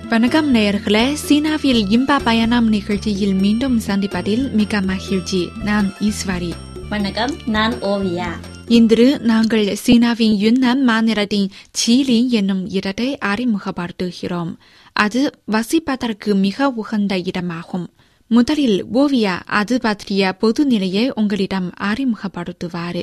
வணக்கம் நேயர்களே சீனாவில் இன்பா பயணம் நிகழ்ச்சியில் மீண்டும் சந்திப்பதில் மிக மகிழ்ச்சி நான் ஈஸ்வரி வணக்கம் நான் ஓவியா இன்று நாங்கள் சீனாவின் யுன்னான் மாநிலத்தின் சீலின் என்னும் இடத்தை அறிமுகப்படுத்துகிறோம் அது வசிப்பதற்கு மிக உகந்த இடமாகும் முதலில் ஓவியா அது பற்றிய பொது நிலையை உங்களிடம் அறிமுகப்படுத்துவார்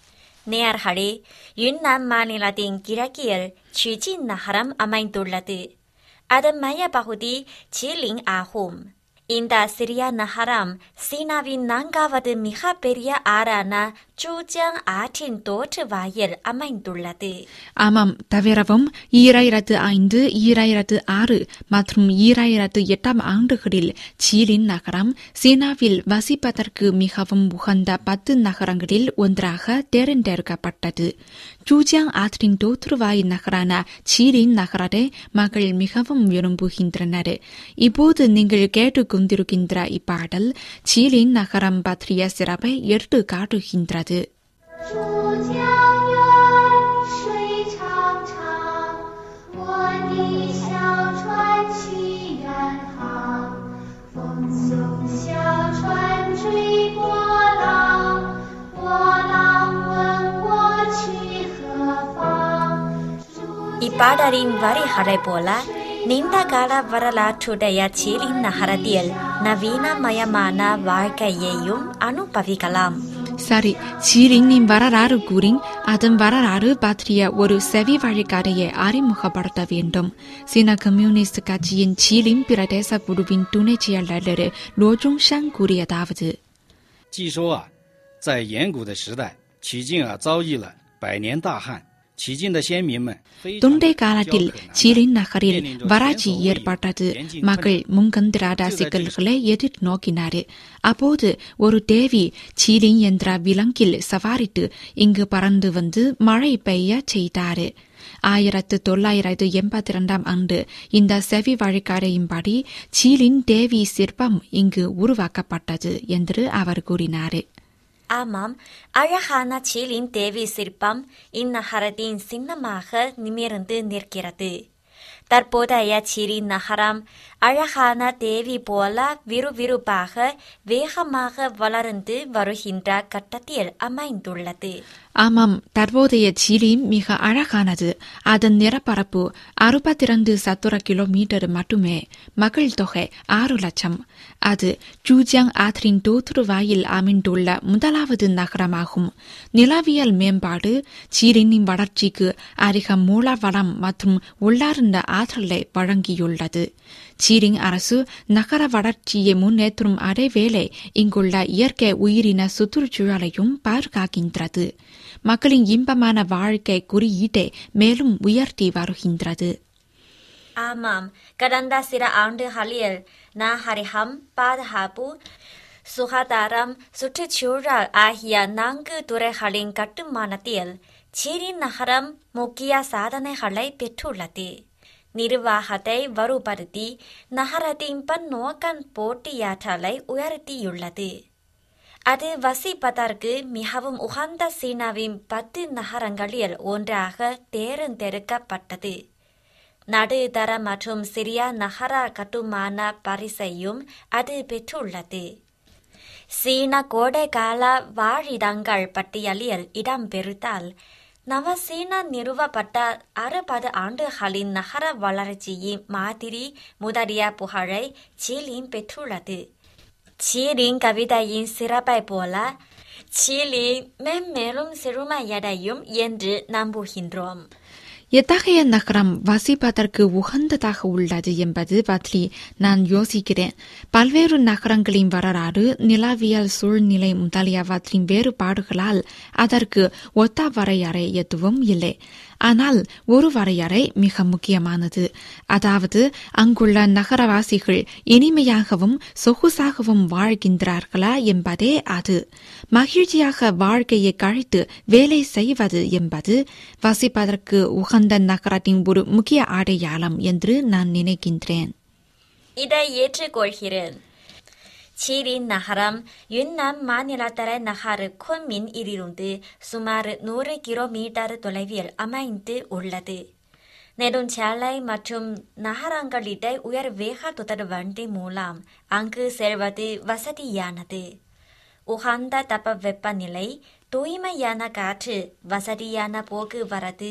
நேயர்களே யுன்னான் மாநிலத்தின் கிழக்கில் சிஜின் நகரம் அமைந்துள்ளது அதன் மைய பகுதி சீலிங் ஆகும் இந்த சிறிய நகரம் சீனாவின் நான்காவது மிக பெரிய ஆறான ஜூஜியாங் ஆற்றின் தோற்று வாயில் அமைந்துள்ளது ஆமாம் தவிரவும் ஈராயிரத்து ஐந்து ஈராயிரத்து ஆறு மற்றும் ஈராயிரத்து எட்டாம் ஆண்டுகளில் சீலின் நகரம் சீனாவில் வசிப்பதற்கு மிகவும் உகந்த பத்து நகரங்களில் ஒன்றாக தேர்ந்தெடுக்கப்பட்டது ஜூஜியாங் ஆற்றின் தோற்றுவாய் நகரான சீலின் நகரத்தை மக்கள் மிகவும் விரும்புகின்றனர் இப்போது நீங்கள் கேட்டுக்கொண்டிருக்கின்ற இப்பாடல் சீலின் நகரம் பற்றிய சிறப்பை எடுத்து காட்டுகின்றது 珠江源水长长，我的小船去远航。风送小船追波浪，波浪问我去何方。珠 இப்பாடலின் வரிகளைப் போல நீண்ட கால வரலாற்றுடைய சீலின் நகரத்தில் நவீனமயமான வாழ்க்கையையும் அனுபவிக்கலாம் சரி சீலிங்கின் வரலாறு கூறின் அதன் வரலாறு பற்றிய ஒரு செவி வழிகாடையை அறிமுகப்படுத்த வேண்டும் சீன கம்யூனிஸ்ட் கட்சியின் சீலின் பிரதேச குழுவின் துணை செயலாளர் லோ ஜுங்ஷான் கூறியதாவது 据说啊，在远古的时代，曲靖啊遭遇了百年大旱，曲靖的先民们非常 தொண்டை 地 காலத்தில் 焦渴难耐 சீலின் நகரில் 面临着 வறட்சி 前所未有的 ஏற்பட்டது 严峻困 மக்கள் 难 முன்கந்திராத சிக்கல்களை எதிர்நோக்கினார் அப்போது ஒரு தேவி சீலின் என்ற விலங்கில் சவாரிட்டு இங்கு பறந்து வந்து மழை பெய்ய செய்தார் ஆயிரத்து தொள்ளாயிரத்து எண்பத்தி இரண்டாம் ஆண்டு இந்த செவி வழிகாடையின்படி சீலின் தேவி சிற்பம் இங்கு உருவாக்கப்பட்டது என்று அவர் கூறினார் ஆமாம் அழகான சீலின் தேவி சிற்பம் இந்நகரத்தின் சின்னமாக நிமிர்ந்து நிற்கிறது தற்போதைய சீலின் நகரம் அழகான தேவி போல விறுவிறுப்பாக வேகமாக வளர்ந்து வருகின்ற கட்டத்தில் அமைந்துள்ளது ஆமாம் தற்போதைய சிலி மிக அழகானது அதன் நிலப்பரப்பு அறுபத்தி இரண்டு சதுர கிலோமீட்டர் மட்டுமே மக்கள் தொகை ஆறு லட்சம் அது ஜூஜியாங் ஆற்றின் தோற்றுவாயில் அமைந்துள்ள முதலாவது நகரமாகும் நிலவியல் மேம்பாடு சீலினின் வளர்ச்சிக்கு அதிக மூல வளம் மற்றும் உள்ளார்ந்த ஆற்றலை வழங்கியுள்ளது சீரிங் அரசு நகர வளர்ச்சியை முன்னேற்றும் அதேவேளை இங்குள்ள இயற்கை உயிரின சுற்றுச்சூழலையும் பாதுகாக்கின்றது மக்களின் இன்பமான வாழ்க்கை குறியீட்டை மேலும் உயர்த்தி வருகின்றது ஆமாம் கடந்த சில ஆண்டுகளில் நாகரிகம் பாதுகாப்பு சுகாதாரம் சுற்றுச்சூழல் ஆகிய நான்கு துறைகளின் கட்டுமானத்தில் சீரின் நகரம் முக்கிய சாதனைகளை பெற்றுள்ளது நிர்வாகத்தை வலுப்படுத்தி நகரத்தின் பன்னோக்கன் போட்டியாற்றலை உயர்த்தியுள்ளது அது வசிப்பதற்கு மிகவும் உகந்த சீனாவின் பத்து நகரங்களில் ஒன்றாக தேர்ந்தெடுக்கப்பட்டது நடுத்தர மற்றும் சிறிய நகர கட்டுமான பரிசையும் அது பெற்றுள்ளது சீன கோடைகால வாழிடங்கள் பட்டியலில் இடம்பெறுத்தால் நவசீனா நிறுவப்பட்ட அறுபது ஆண்டுகளின் நகர வளர்ச்சியின் மாதிரி முதலிய புகழை சீலின் பெற்றுள்ளது சீலின் கவிதையின் சிறப்பை போல சீலின் மென்மேலும் சிறுமையடையும் என்று நம்புகின்றோம் எத்தகைய நகரம் வசிப்பதற்கு உகந்ததாக உள்ளது என்பது பற்றி நான் யோசிக்கிறேன் பல்வேறு நகரங்களின் வரலாறு நிலவியல் சூழ்நிலை முதலியவற்றின் வேறுபாடுகளால் அதற்கு ஒத்த வரையறை எதுவும் இல்லை ஆனால் ஒரு வரையறை மிக முக்கியமானது அதாவது அங்குள்ள நகரவாசிகள் இனிமையாகவும் சொகுசாகவும் வாழ்கின்றார்களா என்பதே அது மகிழ்ச்சியாக வாழ்க்கையை கழித்து வேலை செய்வது என்பது வசிப்பதற்கு உகந்த நகரத்தின் ஒரு முக்கிய அடையாளம் என்று நான் நினைக்கின்றேன் இதை ஏற்றுக்கொள்கிறேன் சீரின் நகரம் யுன்னான் மாநில தலைநகர் குன்மின் இலிருந்து சுமார் நூறு கிலோமீட்டர் தொலைவில் அமைந்து உள்ளது நெடுஞ்சாலை மற்றும் நகரங்களிட உயர் வேக தொடர்வண்டி மூலம் அங்கு செல்வது வசதியானது உகந்த தப்ப வெப்பநிலை தூய்மையான காற்று வசதியான போக்குவரத்து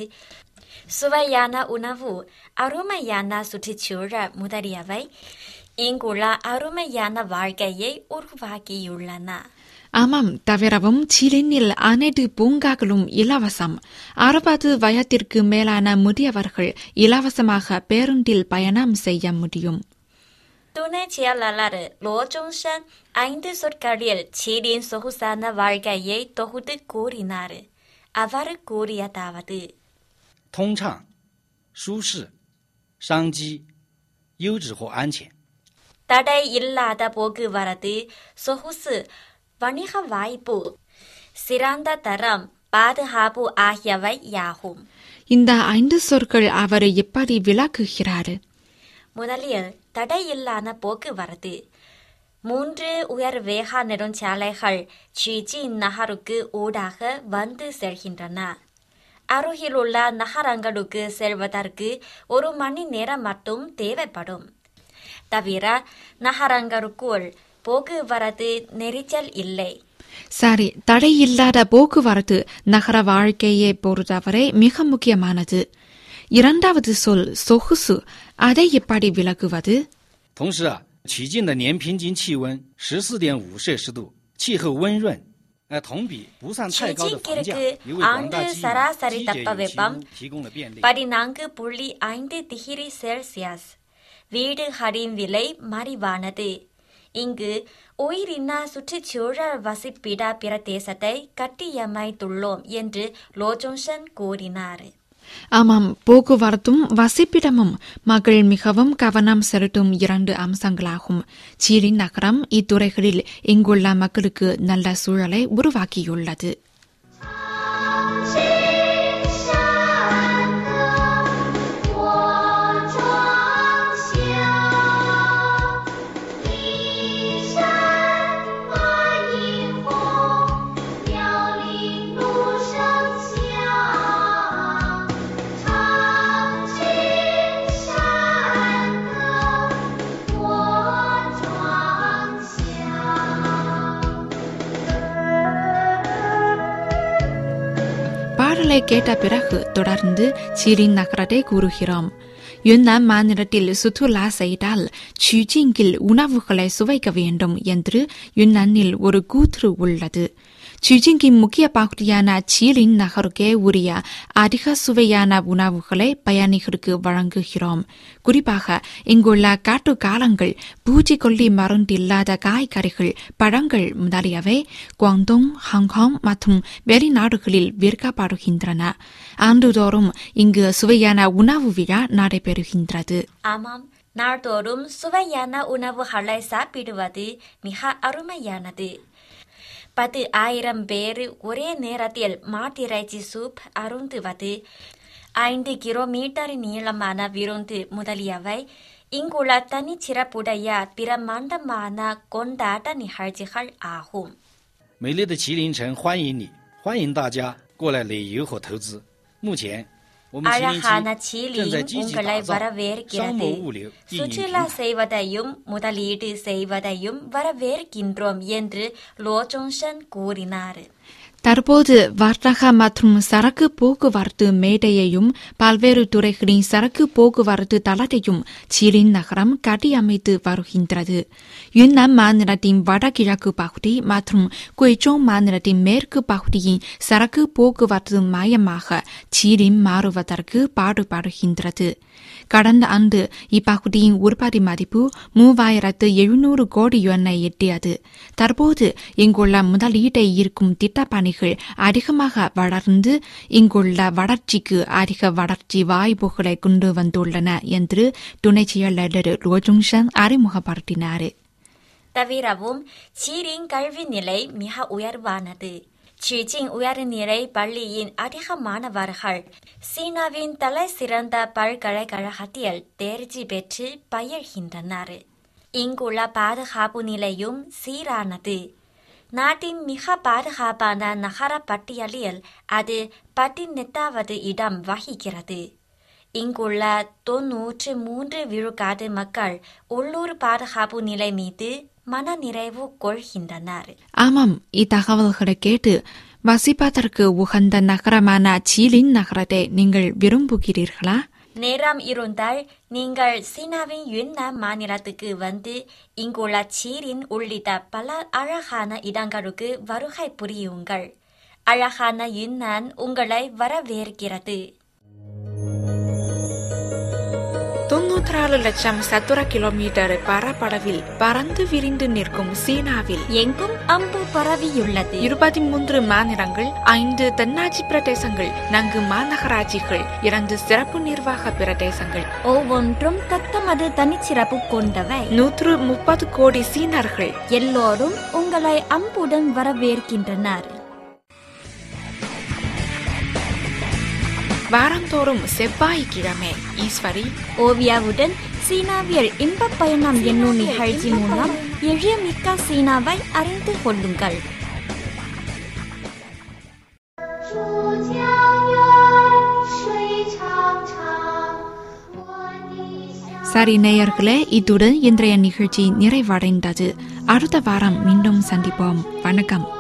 சுவையான உணவு அருமையான சுற்றுச்சூழல் முதலியவை இங்குள்ள அருமையான வாழ்க்கையை உருவாக்கியுள்ளன ஆமாம் தவிரவும் சிலினில் அனைத்து பூங்காக்களும் இலவசம் அறுபது வயதிற்கு மேலான முதியவர்கள் இலவசமாக பேருந்தில் பயணம் செய்ய முடியும் துணை செயலாளர் லோ ஜோங்சன் ஐந்து சொற்களில் சீலின் சொகுசான வாழ்க்கையை தொகுத்து கூறினார் அவர் கூறியதாவது 通畅、舒适、商机、优质或安全。 தடை இல்லாத போக்குவரத்து சொகுசு வணிக வாய்ப்பு சிறந்த தரம் பாதுகாப்பு ஆகியவை யாகும் இந்த ஐந்து சொற்கள் அவர் எப்படி விளக்குகிறார் முதலில் தடையில்லாத போக்குவரத்து மூன்று உயர் வேக நெடுஞ்சாலைகள் ஷிஜின் நகருக்கு ஊடாக வந்து செல்கின்றன அருகிலுள்ள நகரங்களுக்கு செல்வதற்கு ஒரு மணி நேரம் மட்டும் தேவைப்படும் தவிர நகரங்களுக்குள் போக்குவரத்து நெரிச்சல் இல்லை சரி தடையில்லாத போக்குவரத்து நகர வாழ்க்கையை பொறுத்தவரை மிக முக்கியமானது இரண்டாவது சொல் சொகுசு அதை எப்படி விளக்குவது 同时啊，曲靖的年平均气温十四点五摄氏度，气候温润，呃，同比不算太高的房价，也为广大基民机节有其屋提供了便利。 பதினான்கு புள்ளி ஐந்து டிகிரி செல்சியஸ் வீடுகளின் விலை மலிவானது இங்கு உயிரின சுற்றுச்சூழல் வசிப்பிட பிரதேசத்தை கட்டியமைத்துள்ளோம் என்று லோஜோன்சன் கூறினார் ஆமாம் போக்குவரத்தும் வசிப்பிடமும் மக்கள் மிகவும் கவனம் செலுத்தும் இரண்டு அம்சங்களாகும் சீரின் நகரம் இத்துறைகளில் இங்குள்ள மக்களுக்கு நல்ல சூழலை உருவாக்கியுள்ளது 青山歌，我庄夏，一山花一红，凋零路声响。唱青山歌，我庄夏。 பாடலை கேட்ட பிறகு தொடர்ந்து சீரின் நகரத்தை கூறுகிறோம் யுன்னான் மாநிலத்தில் சுற்றுலா செய்தால் சுஜிங்கில் உணவுகளை சுவைக்க வேண்டும் என்று யுன்னானில் ஒரு கூற்று உள்ளது சுஜிங்கின் முக்கிய பகுதியான சீலின் நகருக்கே உரிய அதிக சுவையான உணவுகளை பயணிகளுக்கு வழங்குகிறோம் குறிப்பாக இங்குள்ள காட்டு காலங்கள் பூச்சிக்கொல்லி மருந்தில்லாத காய்கறிகள் பழங்கள் முதலியவை குவாங்டோங் ஹாங்காங் மற்றும் வெளிநாடுகளில் விற்கப்படுகின்றன ஆண்டுதோறும் இங்கு சுவையான உணவு விழா நடைபெறுகின்றது ஆமாம் நாள்தோறும் சுவையான உணவுகளை சாப்பிடுவது மிக அருமையானது பத்து ஆயிரம் பேர் ஒரே நேரத்தில் மாட்டிறைச்சி சூப் அருந்துவது ஐந்து கிலோமீட்டர் நீளமான விருந்து முதலியவை இங்குள்ள தனிச்சிறப்புடைய பிரமாண்டமான கொண்டாட்ட நிகழ்ச்சிகள் ஆகும் 美丽的麒麟城欢迎你，欢迎大家过来旅游和投资。目前，我们麒麟 அழகான 七 சீலிங் 正在积极 உங்களை 打造商 வரவேற்கிறது 贸物流运营平 சுற்றுலா 台。 செய்வதையும் முதலீடு செய்வதையும் வரவேற்கின்றோம் என்று லோ ஜோன்சன் கூறினார் தற்போது வர்த்தக மற்றும் சரக்கு போக்குவரத்து மேடையையும் பல்வேறு துறைகளின் சரக்கு போக்குவரத்து தளத்தையும் சீலின் நகரம் கட்டியமைத்து வருகின்றது யுன்னான் மாநிலத்தின் வடகிழக்கு பகுதி மற்றும் குய்சோங் மாநிலத்தின் மேற்கு பகுதியின் சரக்கு போக்குவரத்து மையமாக சீலின் மாறுவதற்கு பாடுபடுகின்றது கடந்த ஆண்டு இப்பகுதியின் உற்பத்தி மதிப்பு மூவாயிரத்து எழுநூறு கோடி யுவனை எட்டியது தற்போது இங்குள்ள முதலீட்டை ஈர்க்கும் திட்டப்பணிகள் அதிகமாக வளர்ந்து இங்குள்ள வளர்ச்சிக்கு அதிக வளர்ச்சி வாய்ப்புகளை கொண்டு வந்துள்ளன என்று துணை செயலாளர் ரோஜுங்ஷன் அறிமுகப்படுத்தினார் தவிரவும் சீரின் கல்வி நிலை மிக உயர்வானது சீஜிங் உயர்நிலை பள்ளியின் அதிக மாணவர்கள் சீனாவின் தலை சிறந்த பல்கலைக்கழகத்தில் தேர்ச்சி பெற்று பயில்கின்றனர் இங்குள்ள பாதுகாப்பு நிலையும் சீரானது நாட்டின் மிக பாதுகாப்பான நகர பட்டியலில் அது பதினெட்டாவது இடம் வகிக்கிறது இங்குள்ள தொன்னூற்று மூன்று விழுக்காடு மக்கள் உள்ளூர் பாதுகாப்பு நிலை மீது மனநிறைவு கொள்கின்றனர் ஆமாம் இத்தகவல்களை கேட்டு வசிப்பதற்கு உகந்த நகரமான சீலின் நகரத்தை நீங்கள் விரும்புகிறீர்களா நேரம் இருந்தால் நீங்கள் சீனாவின் யுன்னான் மாநிலத்துக்கு வந்து இங்குள்ள சீரின் உள்ளிட்ட பல அழகான இடங்களுக்கு வருகை புரியுங்கள் அழகான யுன்னான் உங்களை வரவேற்கிறது தொன்னூற்றாறு லட்சம் சதுர கிலோமீட்டர் பரப்பளவில் பறந்து விரிந்து நிற்கும் சீனாவில் எங்கும் அம்பு பரவியுள்ளது இருபத்தி மூன்று மாநிலங்கள் ஐந்து தென்னாட்சி பிரதேசங்கள் நான்கு மாநகராட்சிகள் இரண்டு சிறப்பு நிர்வாக பிரதேசங்கள் ஒவ்வொன்றும் தத்தமது தனிச்சிறப்பு கொண்டவை நூற்று முப்பது கோடி சீனர்கள் எல்லோரும் உங்களை அம்புடன் வரவேற்கின்றனர் வாரந்தோறும் செவ்வாய்க்கிழமை ஈஸ்வரி ஓவியாவுடன் சீனாவியல் இன்பப் பயணம் என்னும் நிகழ்ச்சி மூலம் எழியமிக்க சீனாவை அறிந்து கொள்ளுங்கள் 珠江源，水长长，我的乡。 சரி நேயர்களே இத்துடன் இன்றைய நிகழ்ச்சி நிறைவடைந்தது அடுத்த வாரம் மீண்டும் சந்திப்போம் வணக்கம்